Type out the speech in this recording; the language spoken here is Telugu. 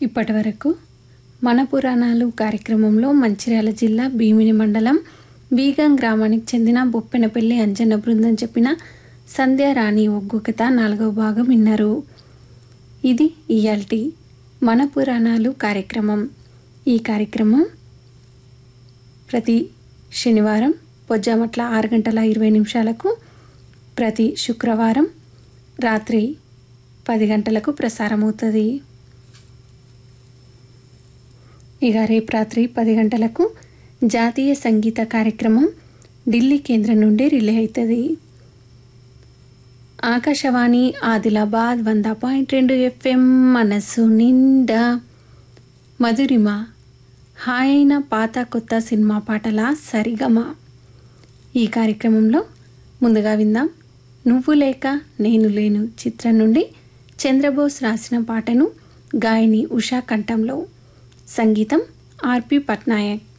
ఇప్పటి వరకు మన పురాణాలు కార్యక్రమంలో మంచిర్యాల జిల్లా భీమిని మండలం బీగం గ్రామానికి చెందిన బొప్పెనపల్లి అంజన్న బృందం చెప్పిన సంధ్యారాణి ఒగ్గు కథ నాలుగవ భాగం విన్నారు ఇది ఇయాల్టి మన పురాణాలు కార్యక్రమం ఈ కార్యక్రమం ప్రతి శనివారం పొజ్జామట్ల ఆరు గంటల ఇరవై నిమిషాలకు ప్రతి శుక్రవారం రాత్రి పది గంటలకు ప్రసారమవుతుంది ఇక రేపు రాత్రి పది గంటలకు జాతీయ సంగీత కార్యక్రమం ఢిల్లీ కేంద్రం నుండి రిలే అవుతుంది ఆకాశవాణి ఆదిలాబాద్ వంద పాయింట్ రెండు ఎఫ్ఎం మనసు నిండా మధురిమ హాయైన పాత కొత్త సినిమా పాటల సరిగమ ఈ కార్యక్రమంలో ముందుగా విందాం నువ్వు లేక నేను లేను చిత్రం నుండి చంద్రబోస్ రాసిన పాటను గాయని ఉషా కంఠంలో సంగీతం ఆర్పి పట్నాయక్